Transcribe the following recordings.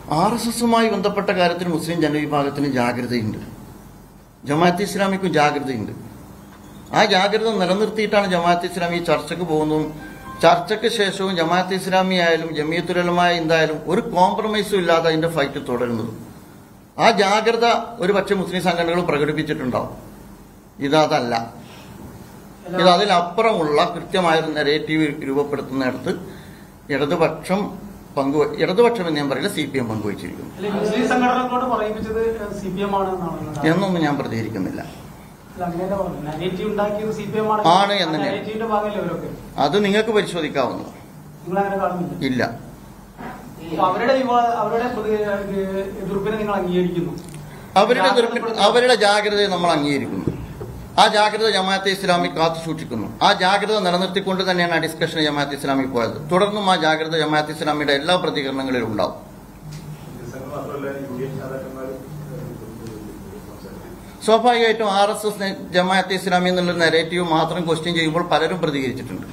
R S എസുമായി ബന്ധപ്പെട്ട കാര്യത്തിൽ മുസ്ലിം ജനവിഭാഗത്തിന് ജാഗ്രതയുണ്ട് ജമാഅത്ത് ഇസ്ലാമിക്കും ജാഗ്രതയുണ്ട് ആ ജാഗ്രത നിലനിർത്തിയിട്ടാണ് ജമാഅത്ത് ഇസ്ലാമി ചർച്ചയ്ക്ക് പോകുന്നതും ചർച്ചയ്ക്ക് ശേഷവും ജമാഅത്ത് ഇസ്ലാമി ആയാലും ജമിയത്തുലമായ എന്തായാലും ഒരു കോംപ്രമൈസും ഇല്ലാതെ അതിന്റെ ഫൈറ്റ് തുടരുന്നത് ആ ജാഗ്രത ഒരു പക്ഷേ മുസ്ലിം സംഘടനകൾ പ്രകടിപ്പിച്ചിട്ടുണ്ടാവും ഇതല്ല ഇത് അതിലപ്പുറമുള്ള കൃത്യമായ ഒരു നെറേറ്റീവ് രൂപപ്പെടുത്തുന്നിടത്ത് ഇടതുപക്ഷം പങ്കു ഇടതുപക്ഷം എന്ന് ഞാൻ പറയില്ല സി പി എം പങ്കുവച്ചിരിക്കുന്നു അല്ലെ മുസ്ലിം സംഘടനകളോട് പറയിപ്പിച്ചത് സി പി എം ആണ് എന്നാണ് എന്നൊന്നും ഞാൻ പ്രതികരിക്കുന്നില്ല അല്ല, അങ്ങനെ പറഞ്ഞു നരേറ്റീവ് ഉണ്ടാക്കിയത് സി പി എം ആണ് എന്ന് ഞാൻ- നരേറ്റീവിന്റെ ഭാഗമല്ലേ അവരൊക്കെ അത് നിങ്ങൾക്ക് പരിശോധിക്കാവുന്നു നിങ്ങൾ അങ്ങനെ കാണുന്നില്ല ഇല്ല അപ്പൊ അവരുടെ വിവാ- അവരുടെ പ്രതി- ഏഹ് എതിർപ്പിനെ നിങ്ങൾ അംഗീകരിക്കുന്നു അവരുടെ എതിർപ്പ് അവരുടെ ജാഗ്രതയെ നമ്മൾ അംഗീകരിക്കുന്നു ആ ജാഗ്രത ജമാഅത്തെ ഇസ്ലാമി കാത്തു സൂക്ഷിക്കുന്നു ആ ജാഗ്രത നിലനിർത്തിക്കൊണ്ട് തന്നെയാണ് ആ ഡിസ്കഷൻ ജമാഅത്തെ ഇസ്ലാമി പോയത് തുടർന്നും ആ ജാഗ്രത ജമാഅത്തെ ഇസ്ലാമിയുടെ എല്ലാ പ്രതികരണങ്ങളിലും ഉണ്ടാവും സംഘം മാത്രമല്ല യു ഡി എഫ് നേതാക്കന്മാരും സംസാരിക്കും സ്വാഭാവികമായിട്ടും R S S Jamaat-e Islami എന്നുള്ള നെറേറ്റീവ് മാത്രം ക്വസ്റ്റ്യൻ ചെയ്യുമ്പോൾ പലരും പ്രതികരിച്ചിട്ടുണ്ട്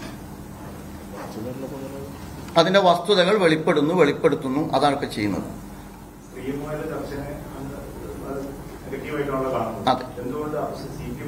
അതിന്റെ വസ്തുതകൾ വെളിപ്പെടുന്നു വെളിപ്പെടുത്തുന്നു അതാണ് ഇപ്പൊ ചെയ്യുന്നത് സ്ത്രീയുമായുള്ള ചർച്ചനെ നെഗറ്റീവായിട്ടാണല്ലോ കാണുന്നത് അതെ. എന്തുകൊണ്ട് സി പി എം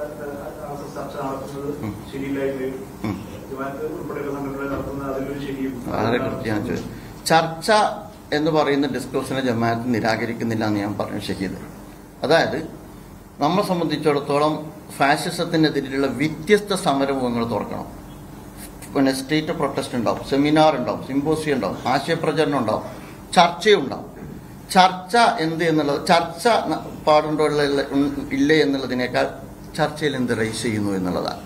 ചർച്ച നടത്തുന്നത് ഉം. ശരിയില്ലായിട്ട് ഉം. ജമാഅത്ത് ഉൾപ്പെടെയുള്ള സംഘടനകൾ നടത്തുന്നത് അതിലൊരു ശരിയും വളരെ കൃത്യമാണ് ചോദിച്ചത് ചർച്ച എന്ന് പറയുന്ന ഡിസ്കഷനെ ജമാഅത്ത് നിരാകരിക്കുന്നില്ല എന്ന് ഞാൻ പറഞ്ഞു ഷഹീദ് അതായത് നമ്മളെ സംബന്ധിച്ചിടത്തോളം ഫാഷിസത്തിനെതിരെയുള്ള വ്യത്യസ്ത സമരമുഖങ്ങൾ തുറക്കണം പിന്നെ സ്റ്റേറ്റ് പ്രൊട്ടസ്റ്റ് ഉണ്ടാവും സെമിനാർ ഉണ്ടാവും സിമ്പോസിയം ഉണ്ടാവും ആശയപ്രചരണം ഉണ്ടാവും ചർച്ചയുണ്ടാവും ചർച്ച എന്ത് എന്നുള്ളത് ചർച്ച ന- പാടുണ്ടോ ഇല്ല- ഇല്ലേ എന്നുള്ളതിനേക്കാൾ ചർച്ചയിൽ എന്ത് റൈസ് ചെയ്യുന്നു എന്നുള്ളതാണ്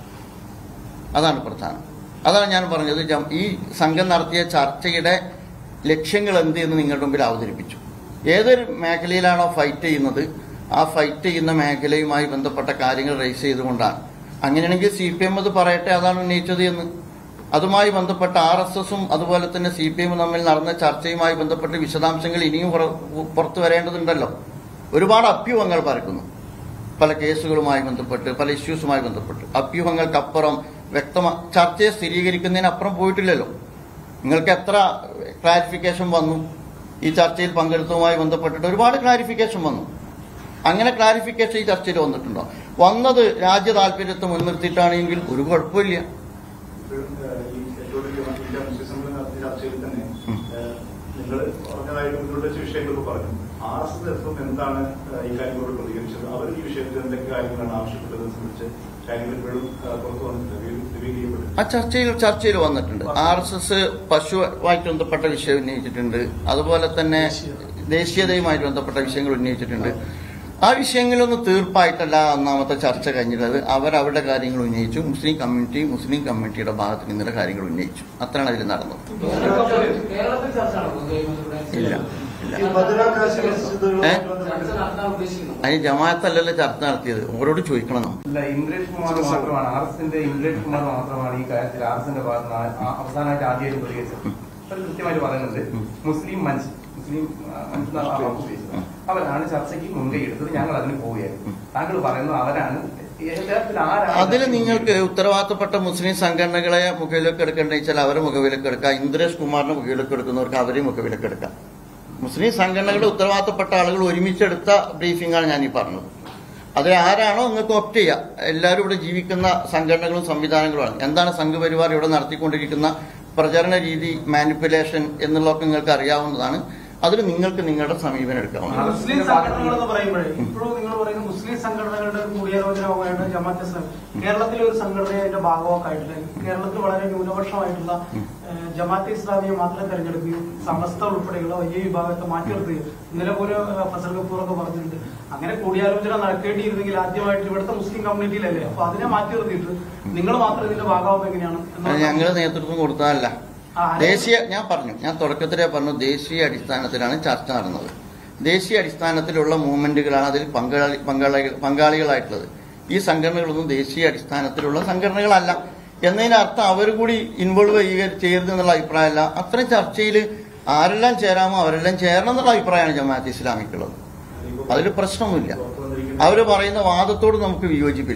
അതാണ് പ്രധാനം അതാണ് ഞാൻ പറഞ്ഞത് ജം- ഈ സംഘം നടത്തിയ ചർച്ചയുടെ ലക്ഷ്യങ്ങൾ എന്ത് എന്ന് നിങ്ങളുടെ മുമ്പിൽ അവതരിപ്പിച്ചു ഏതൊരു മേഖലയിലാണോ ഫൈറ്റ് ചെയ്യുന്നത് ആ ഫൈറ്റ് ചെയ്യുന്ന മേഖലയുമായി ബന്ധപ്പെട്ട കാര്യങ്ങൾ റേസ് ചെയ്തുകൊണ്ടാണ് അങ്ങനെയാണെങ്കിൽ സി പി എം അത് പറയട്ടെ അതാണ് ഉന്നയിച്ചത് എന്ന് അതുമായി ബന്ധപ്പെട്ട ആർ എസ് എസും അതുപോലെ തന്നെ സി പി എമ്മും തമ്മിൽ നടന്ന ചർച്ചയുമായി ബന്ധപ്പെട്ട് വിശദാംശങ്ങൾ ഇനിയും പുറ- പുറത്തു വരേണ്ടതുണ്ടല്ലോ ഒരുപാട് അഭ്യൂഹങ്ങൾ പരക്കുന്നു പല കേസുകളുമായി ബന്ധപ്പെട്ട് പല ഇഷ്യൂസുമായി ബന്ധപ്പെട്ട് അഭ്യൂഹങ്ങൾക്കപ്പുറം വ്യക്തമാ ചർച്ചയെ സ്ഥിരീകരിക്കുന്നതിനപ്പുറം പോയിട്ടില്ലല്ലോ നിങ്ങൾക്ക് എത്ര ക്ലാരിഫിക്കേഷൻ വന്നു ഈ ചർച്ചയിൽ പങ്കെടുത്തതുമായി ബന്ധപ്പെട്ടിട്ട് ഒരുപാട് ക്ലാരിഫിക്കേഷൻ വന്നു അങ്ങനെ ക്ലാരിഫിക്കേഷൻ ഈ ചർച്ചയിൽ വന്നിട്ടുണ്ടോ വന്നത് രാജ്യ താല്പര്യത്തെ മുൻനിർത്തിയിട്ടാണെങ്കിൽ ഒരു കുഴപ്പമില്ല ഇപ്പോഴും ഏഹ്, ഈ ഏറ്റവും വലിയ ഇന്ത്യ മുസ്ലിം സംഘം നടത്തിയ ചർച്ചയിൽ തന്നെ ഉം. നിങ്ങൾ പറഞ്ഞതായിട്ട് മുന്നോട്ട് വെച്ച വിഷയങ്ങളൊക്കെ പറഞ്ഞു ആർ എസ് എസ് എഫും എന്താണ് ഏഹ്, ഈ കാര്യങ്ങളോട് പ്രതികരിച്ചത് അവർ ഈ വിഷയത്തിൽ എന്തൊക്കെ കാര്യങ്ങളാണ് ആവശ്യപ്പെട്ടതെന്ന് സംബന്ധിച്ച് കാര്യങ്ങൾ ഇപ്പോഴും ഏഹ്, പുറത്തു വന്നിട്ടില്ല റിവീൽ ചെയ്യപ്പെട്ടു ആ ചർച്ചയിൽ ചർച്ചയിൽ വന്നിട്ടുണ്ട് ആർ എസ് എസ് പശുവായിട്ട് ബന്ധപ്പെട്ട വിഷയം ഉന്നയിച്ചിട്ടുണ്ട് അതുപോലെ തന്നെ ദേശീയതയുമായിട്ട് ബന്ധപ്പെട്ട വിഷയങ്ങൾ ഉന്നയിച്ചിട്ടുണ്ട് ആ വിഷയങ്ങളൊന്നും തീർപ്പായിട്ടല്ല ഒന്നാമത്തെ ചർച്ച കഴിഞ്ഞിട്ടുള്ളത് അവരവരുടെ കാര്യങ്ങൾ ഉന്നയിച്ചു മുസ്ലിം കമ്മ്യൂണിറ്റി മുസ്ലിം കമ്മ്യൂണിറ്റിയുടെ ഭാഗത്ത് നിന്നുള്ള കാര്യങ്ങൾ ഉന്നയിച്ചു അത്രയാണ് അതിൽ നടന്നത് കേരളത്തിൽ ചർച്ച നടക്കുന്നു ഗവൺമെന്റിലൂടെ? ഇല്ല ഇല്ല ഈ ബദലാകാശ മസ്ജിദുകളുമായി ഏ? ചർച്ച ബന്ധപ്പെട്ട് നടത്താൻ ഉദ്ദേശിക്കുന്നു അതിന് ജമാഅത്തല്ലല്ലോ ചർച്ച നടത്തിയത് ഓരോട് ചോദിക്കണം നമ്മൾ അല്ല ഇന്ദ്രേഷ് കുമാർ മാത്രമാണ് ആർ എസിന്റെ ഇന്ദ്രേഷ് കുമാർ മാത്രമാണ് ഈ കാര്യത്തിൽ ആർ എസിന്റെ ഭാഗത്ത് നിന്ന് ആ- അവസാനമായിട്ട് ആദ്യമായിട്ട് പ്രതികരിച്ചത് അവർ കൃത്യമായിട്ട് പറയുന്നുണ്ട് മുസ്ലിം മനുഷ്യ മുസ്ലിം ആ, മനുഷ്യനാണ് ആ വാക്ക് ഉപയോഗിച്ചത് അവരാണ് ചർച്ചയ്ക്ക് മുൻകൈ എടുത്തത് ഞങ്ങൾ അതിന് പോവുകയായിരുന്നു താങ്കൾ പറയുന്നത് അവരാണ് യഥാർത്ഥത്തിൽ ആരാണ് അതിന് നിങ്ങൾക്ക് ഉത്തരവാദിത്തപ്പെട്ട മുസ്ലിം സംഘടനകളെ മുഖവിലേക്ക് എടുക്കേണ്ടത് വെച്ചാൽ അവരെ മുഖവിലേക്ക് എടുക്കാം ഇന്ദ്രേഷ് കുമാറിനെ മുഖവിലേക്ക് എടുക്കുന്നവർക്ക് അവരെയും മുഖവിലേക്ക് എടുക്കാം മുസ്ലിം സംഘടനകളുടെ ഉത്തരവാദിത്തപ്പെട്ട ആളുകൾ ഒരുമിച്ചെടുത്ത ബ്രീഫിംഗാണ് ഞാൻ ഈ പറഞ്ഞത് അത് ആരാണോ നിങ്ങൾക്ക് ഒപ്റ്റ് ചെയ്യാം എല്ലാവരും ഇവിടെ ജീവിക്കുന്ന സംഘടനകളും സംവിധാനങ്ങളുമാണ് എന്താണ് സംഘപരിവാർ ഇവിടെ നടത്തിക്കൊണ്ടിരിക്കുന്ന പ്രചരണ രീതി മാനിപ്പുലേഷൻ എന്നുള്ളതൊക്കെ നിങ്ങൾക്ക് അറിയാവുന്നതാണ് അതിൽ നിങ്ങൾക്ക് നിങ്ങളുടെ സമീപനം എടുക്കാവുന്നതാണ് മുസ്ലിം സംഘടനകൾ എന്ന് പറയുമ്പോഴേ ഇപ്പോഴും നിങ്ങൾ പറയുന്ന മുസ്ലിം സംഘടനകളുടെ കൂടിയാലോചനമായിട്ട് ജമാഅത്ത് ഇസ്ലാമി കേരളത്തിലെ ഒരു സംഘടനയെ അതിന്റെ ഭാഗമൊക്കെ ആയിട്ടില്ല കേരളത്തിൽ വളരെ ന്യൂനപക്ഷമായിട്ടുള്ള ഏഹ്, ജമാഅത്തെ ഇസ്ലാമിയെ മാത്രം തെരഞ്ഞെടുക്കുകയും സമസ്ത ഉൾപ്പെടെയുള്ള വലിയ വിഭാഗത്തെ മാറ്റി നിർത്തുകയും ഇന്നലെ പോലെ ഏഹ്, ഫസൽ കപൂർ ഒക്കെ പറഞ്ഞിട്ടുണ്ട് അങ്ങനെ കൂടിയാലോചന നടക്കേണ്ടിയിരുന്നെങ്കിൽ ആദ്യമായിട്ട് ഇവിടുത്തെ മുസ്ലിം കമ്മ്യൂണിറ്റിയിലല്ലേ അപ്പൊ അതിനെ മാറ്റി നിർത്തിയിട്ട് നിങ്ങൾ മാത്രം ഇതിന്റെ ഭാഗമാകുമ്പോൾ എങ്ങനെയാണ് അത് ഞങ്ങൾ നേതൃത്വം കൊടുത്തതല്ല ആ, ആരെ- ദേശീയ ഞാൻ പറഞ്ഞു ഞാൻ തുടക്കത്തിലേ പറഞ്ഞു ദേശീയ അടിസ്ഥാനത്തിലാണ് ചർച്ച നടന്നത് ദേശീയ അടിസ്ഥാനത്തിലുള്ള മൂവ്മെന്റുകളാണ് അതിൽ പങ്കാളി പങ്കാളികൾ പങ്കാളികളായിട്ടുള്ളത് ഈ സംഘടനകളൊന്നും ദേശീയ അടിസ്ഥാനത്തിലുള്ള സംഘടനകളല്ല എന്നതിനർത്ഥം അവർ കൂടി ഇൻവോൾവ് ചെയ്യുക ചെയ്യരുത് എന്നുള്ള അഭിപ്രായമല്ല അത്തരം ചർച്ചയിൽ ആരെല്ലാം ചേരാമോ അവരെല്ലാം ചേരണം എന്നുള്ള അഭിപ്രായമാണ് ജമാഅത്ത് ഇസ്ലാമിക്കുള്ളത് അതിൽ പ്രശ്നമൊന്നുമില്ല അവർ പറയുന്ന വാദത്തോട് നമുക്ക് വിയോജിപ്പില്ല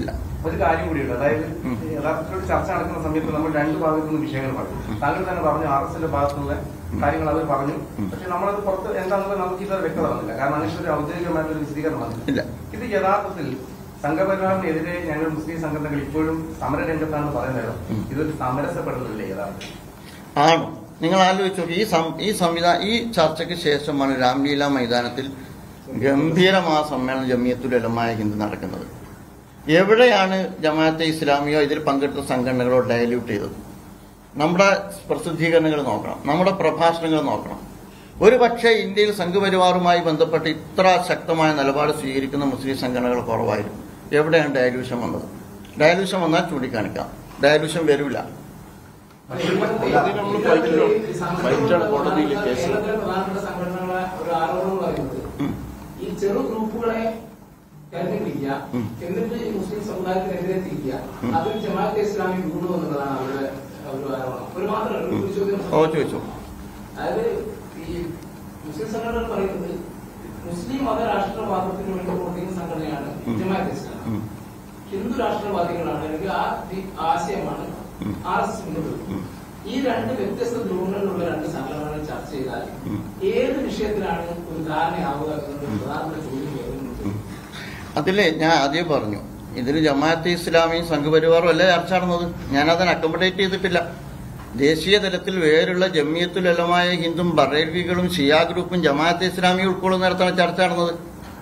ഒരു കാര്യം കൂടിയുണ്ട് അതായത് ഉം. യഥാർത്ഥത്തിൽ ഒരു ചർച്ച നടക്കുന്ന സമയത്ത് നമ്മൾ രണ്ട് ഭാഗത്തു നിന്ന് വിഷയങ്ങൾ പറഞ്ഞു താങ്കൾ തന്നെ പറഞ്ഞു ആർ എസിന്റെ ഭാഗത്തുള്ള കാര്യങ്ങൾ അവർ പറഞ്ഞു ഉം. പക്ഷെ നമ്മളത് പുറത്ത് എന്താണെന്ന് നമുക്ക് ഇതുവരെ വ്യക്തത വന്നില്ല കാരണം അങ്ങനെ ഒരു ഔദ്യോഗികമായിട്ടുള്ള വിശദീകരണം വന്നില്ല ഇല്ല ഇത് യഥാർത്ഥത്തിൽ സംഘപരിവാറിനെതിരെ ഞങ്ങൾ മുസ്ലിം സംഘടനകൾ ഇപ്പോഴും സമര രംഗത്താണെന്ന് പറയുന്നത് ഉം. ഇതൊരു സമരസപ്പെടുന്നില്ലേ യഥാർത്ഥത്തിൽ ആണ് നിങ്ങൾ ആലോചിച്ച് നോക്കി ഈ സം ഈ സംവിധാന ഈ ചർച്ചയ്ക്ക് ശേഷമാണ് രാംലീല മൈതാനത്തിൽ ഗംഭീരമായ സമ്മേളനം ജമിയത്തുലമായ ഹിന്ദു നടക്കുന്നത് എവിടെയാണ് ജമാഅത്തെ ഇസ്ലാമിയോ ഇതിൽ പങ്കെടുത്ത സംഘടനകളോ ഡയല്യൂട്ട് ചെയ്തത് നമ്മുടെ പ്രസിദ്ധീകരണങ്ങൾ നോക്കണം നമ്മുടെ പ്രഭാഷണങ്ങൾ നോക്കണം ഒരു പക്ഷേ ഇന്ത്യയിൽ സംഘപരിവാറുമായി ബന്ധപ്പെട്ട് ഇത്ര ശക്തമായ നിലപാട് സ്വീകരിക്കുന്ന മുസ്ലിം സംഘടനകൾ കുറവായിരുന്നു എവിടെയാണ് ഡയലൂഷൻ വന്നത് ഡയലൂഷൻ വന്നാൽ ചൂണ്ടിക്കാണിക്കാം ഡയലൂഷൻ വരില്ല നമ്മൾ പഠിച്ചോ? പഠിച്ചാണ് കോടതിയിൽ കേസ്. കേരളത്തിലെ പ്രധാനപ്പെട്ട സംഘടനകളെ ഒരു ആരോപണം എന്ന് പറയുന്നത് ഉം. ഈ ചെറു ഗ്രൂപ്പുകളെ തെരഞ്ഞെടുപ്പിക്കുക ഉം. എന്നിട്ട് ഈ മുസ്ലിം സമുദായത്തിനെതിരെ തിരിക്കുക ഉം. അതിൽ ജമാഅത്തെ ഇസ്ലാമി വീണു എന്നുള്ളതാണ് അവരുടെ ഒരു ആരോപണം ഒരു മാത്രമല്ല ഉം. ഒരു ചോദ്യം ഓ ചോദിച്ചു അതായത് ഈ മുസ്ലിം സംഘടനകൾ പറയുന്നത് മുസ്ലിം മത രാഷ്ട്രവാദത്തിന് വേണ്ടി പ്രവർത്തിക്കുന്ന സംഘടനയാണ് ഉം. ജമാഅത്തെ ഇസ്ലാം ഉം. ഹിന്ദു രാഷ്ട്രവാദികളാണ് അല്ലെങ്കിൽ ആ ദി- ആശയമാണ് ഉം. ആർ എസ് എസ് മുന്നോട്ട് വെക്കുന്നത്. ഉം. ഈ രണ്ട് വ്യത്യസ്ത ധ്രുവങ്ങളിലുള്ള രണ്ട് സംഘടനകൾ ചർച്ച ചെയ്താൽ ഉം. ഏത് വിഷയത്തിലാണ് ഒരു ധാരണയാവുക എന്നത് പ്രധാനപ്പെട്ട ചോദ്യം വരുന്നത് ഉം. അതില് ഞാൻ ആദ്യം പറഞ്ഞു ഇതിൽ ജമാഅത്തെ ഇസ്ലാമിയും സംഘപരിവാറും അല്ല ചർച്ച നടന്നത് ഞാനതിന് അക്കോമഡേറ്റ് ചെയ്തിട്ടില്ല ദേശീയ തലത്തിൽ വേറുള്ള ജമിയത്തുലമായ ഹിന്ദും ബറേൽവികളും ഷിയാ ഗ്രൂപ്പും ജമാഅത്തെ ഇസ്ലാമിയും ഉൾക്കൊള്ളുന്നിടത്താണ് ചർച്ച നടന്നത്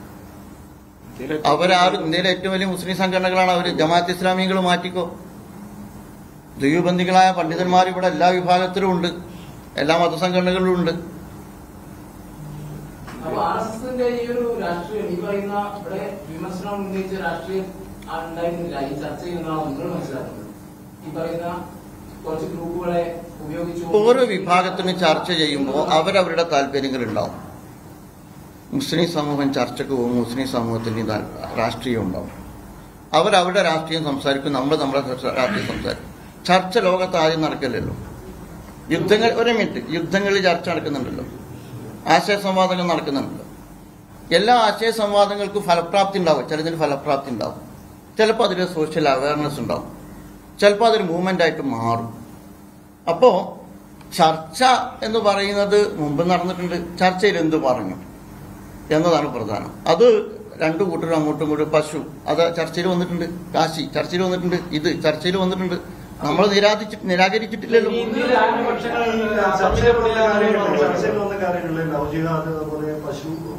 അവരാരും ഇന്ത്യയിലെ ഏറ്റവും വലിയ മുസ്ലിം സംഘടനകളാണ് അവർ ജമാഅത്ത് ഇസ്ലാമികൾ മാറ്റിക്കോ ദ്വീപബന്ധികളായ പണ്ഡിതന്മാർ ഇവിടെ എല്ലാ വിഭാഗത്തിലും ഉണ്ട് എല്ലാ മതസംഘടനകളിലും ഉണ്ട് അപ്പൊ ആർ എസ് എസിന്റെ ഈ ഒരു രാഷ്ട്രീയം ഈ പറയുന്ന ഇവിടെ വിമർശനം ഉന്നയിച്ച രാഷ്ട്രീയം ആ ഉണ്ടായിരുന്നില്ല ഈ ചർച്ച ചെയ്യുന്നതാണ് നിങ്ങൾ മനസ്സിലാക്കുന്നത് ഈ പറയുന്ന കുറച്ച് ഗ്രൂപ്പുകളെ ഉപയോഗിച്ചു ഓരോ വിഭാഗത്തിനും ചർച്ച ചെയ്യുമ്പോൾ അവരവരുടെ താല്പര്യങ്ങൾ ഉണ്ടാവും മുസ്ലിം സമൂഹം ചർച്ചയ്ക്ക് പോകും മുസ്ലിം സമൂഹത്തിന് താ- രാഷ്ട്രീയം ഉണ്ടാവും അവരവരുടെ രാഷ്ട്രീയം സംസാരിക്കും നമ്മൾ നമ്മുടെ രാഷ്ട്രീയം സംസാരിക്കും ചർച്ച ലോകത്ത് ആദ്യം നടക്കില്ലല്ലോ യുദ്ധങ്ങൾ ഒരു മിനിറ്റ് യുദ്ധങ്ങളിൽ ചർച്ച നടക്കുന്നുണ്ടല്ലോ ആശയ സംവാദങ്ങൾ നടക്കുന്നുണ്ടല്ലോ എല്ലാ ആശയ സംവാദങ്ങൾക്കും ഫലപ്രാപ്തി ഉണ്ടാവും ചിലതിന് ഫലപ്രാപ്തി ഉണ്ടാവും ചിലപ്പോൾ അതിൽ സോഷ്യൽ അവയർനെസ് ഉണ്ടാവും ചിലപ്പോൾ അതൊരു മൂവ്മെന്റ് ആയിട്ട് മാറും അപ്പോ ചർച്ച എന്ന് പറയുന്നത് മുമ്പ് നടന്നിട്ടുണ്ട് ചർച്ചയിൽ എന്ത് പറഞ്ഞു എന്നതാണ് പ്രധാനം അത് രണ്ടു കൂട്ടരും അങ്ങോട്ടും ഇങ്ങോട്ടും പശു അത് ചർച്ചയിൽ വന്നിട്ടുണ്ട് കാശി ചർച്ചയിൽ വന്നിട്ടുണ്ട് ഇത് ചർച്ചയിൽ വന്നിട്ടുണ്ട് നമ്മൾ നിരാധിച്ച് നിരാകരിച്ചിട്ടില്ലല്ലോ ഇന്ത്യയിലെ ന്യൂനപക്ഷങ്ങൾ ചർച്ചയിൽ വന്ന കാര്യങ്ങളുണ്ട് ചർച്ചയിൽ വന്ന കാര്യങ്ങളിൽ ലവ് ജിഹാദ് അതുപോലെ പശു